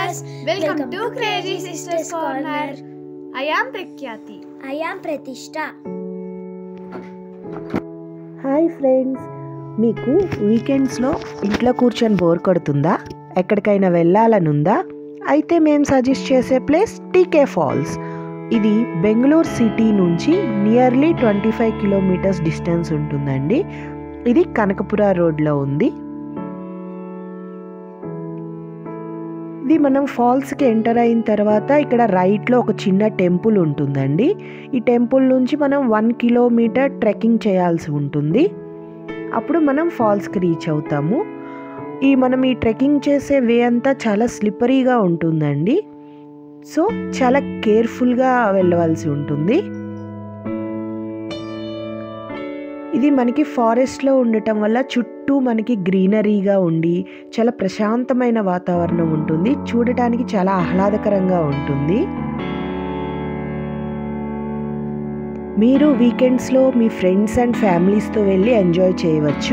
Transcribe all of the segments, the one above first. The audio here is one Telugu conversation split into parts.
sisters. Welcome to Crazy Sisters Corner. I am Prakyati. I am Pratishtha. Hi friends మీకు వీకెండ్స్లో ఇంట్లో కూర్చొని బోర్ కొడుతుందా ఎక్కడికైనా వెళ్ళాలనుందా అయితే మేము సజెస్ట్ చేసే ప్లేస్ టీకే ఫాల్స్ ఇది బెంగళూరు సిటీ నుంచి nearly twenty five kilometers distance ఉంటుందండి ఇది కనకపుర రోడ్లో ఉంది ఇది మనం ఫాల్స్కి ఎంటర్ అయిన తర్వాత ఇక్కడ రైట్లో ఒక చిన్న టెంపుల్ ఉంటుందండి ఈ టెంపుల్ నుంచి మనం వన్ కిలోమీటర్ ట్రెక్కింగ్ చేయాల్సి ఉంటుంది అప్పుడు మనం ఫాల్స్కి రీచ్ అవుతాము ఈ మనం ఈ ట్రెక్కింగ్ చేసే వే అంతా చాలా స్లిప్పరీగా ఉంటుందండి సో చాలా కేర్ఫుల్గా వెళ్ళవలసి ఉంటుంది ఇది మనకి ఫారెస్ట్లో ఉండటం వల్ల చుట్టూ మనకి గ్రీనరీగా ఉండి చాలా ప్రశాంతమైన వాతావరణం ఉంటుంది చూడటానికి చాలా ఆహ్లాదకరంగా ఉంటుంది మీరు వీకెండ్స్లో మీ ఫ్రెండ్స్ అండ్ ఫ్యామిలీస్తో వెళ్ళి ఎంజాయ్ చేయవచ్చు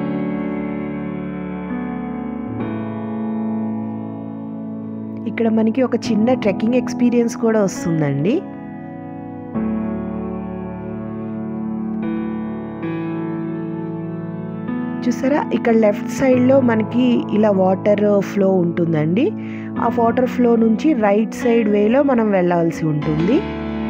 ఇక్కడ మనకి ఒక చిన్న ట్రెక్కింగ్ ఎక్స్పీరియన్స్ కూడా వస్తుందండి చూసారా ఇక్కడ లెఫ్ట్ సైడ్లో మనకి ఇలా వాటర్ ఫ్లో ఉంటుందండి ఆ వాటర్ ఫ్లో నుంచి రైట్ సైడ్ వేలో మనం వెళ్ళాల్సి ఉంటుంది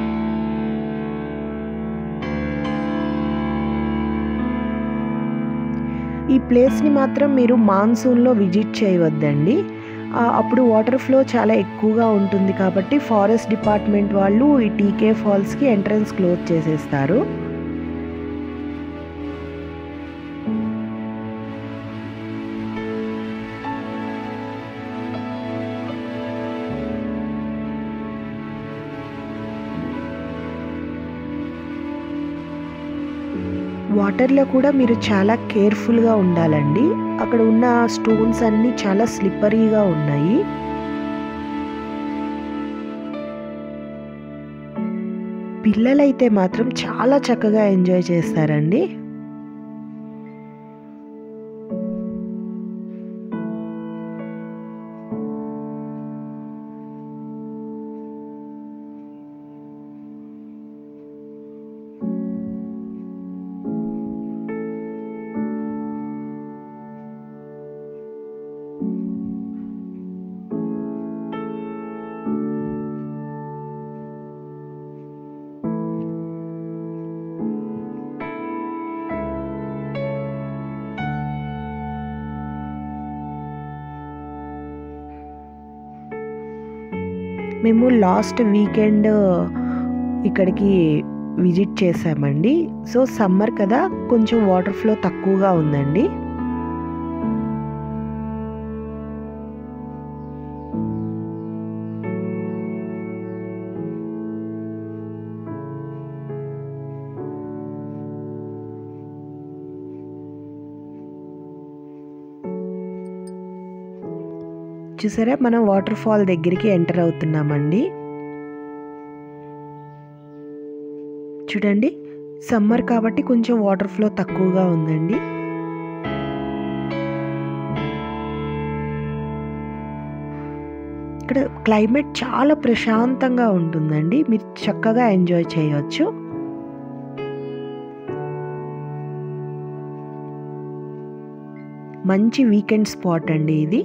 ఈ ప్లేస్ని మాత్రం మీరు మాన్సూన్లో విజిట్ చేయవద్దండి ఆ, అప్పుడు వాటర్ ఫ్లో చాలా ఎక్కువగా ఉంటుంది కాబట్టి ఫారెస్ట్ డిపార్ట్మెంట్ వాళ్ళు ఈ టీకే ఫాల్స్కి ఎంట్రన్స్ క్లోజ్ చేసేస్తారు వాటర్లో కూడా మీరు చాలా కేర్ఫుల్గా ఉండాలండి అక్కడ ఉన్న స్టోన్స్ అన్నీ చాలా స్లిప్పరీగా ఉన్నాయి పిల్లలైతే మాత్రం చాలా చక్కగా ఎంజాయ్ చేస్తారండి మేము లాస్ట్ వీకెండ్ ఇక్కడికి విజిట్ చేసామండి సో సమ్మర్ కదా కొంచెం వాటర్ ఫ్లో తక్కువగా ఉందండి చూసారా మనం వాటర్ ఫాల్ దగ్గరికి ఎంటర్ అవుతున్నామండి చూడండి సమ్మర్ కాబట్టి కొంచెం వాటర్ ఫ్లో తక్కువగా ఉందండి ఇక్కడ క్లైమేట్ చాలా ప్రశాంతంగా ఉంటుందండి మీరు చక్కగా ఎంజాయ్ చేయవచ్చు మంచి వీకెండ్ స్పాట్ అండి ఇది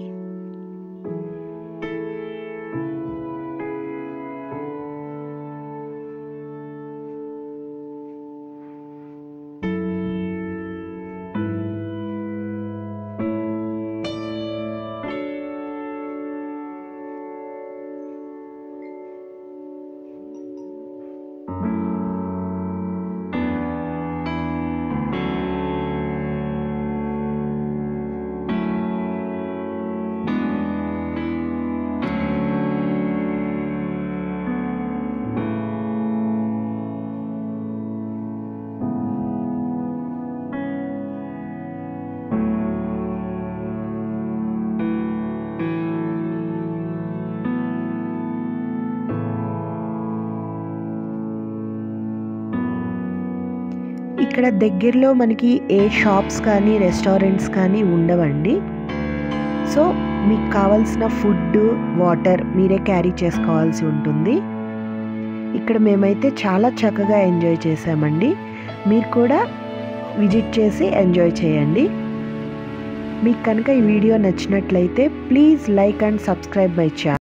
ఇక్కడ దగ్గరలో మనకి ఏ షాప్స్ కానీ రెస్టారెంట్స్ కానీ ఉండవండి సో మీకు కావాల్సిన ఫుడ్ వాటర్ మీరే క్యారీ చేసుకోవాల్సి ఉంటుంది ఇక్కడ మేమైతే చాలా చక్కగా ఎంజాయ్ చేసామండి మీరు కూడా విజిట్ చేసి ఎంజాయ్ చేయండి మీకు కనుక ఈ వీడియో నచ్చినట్లయితే please like and subscribe my channel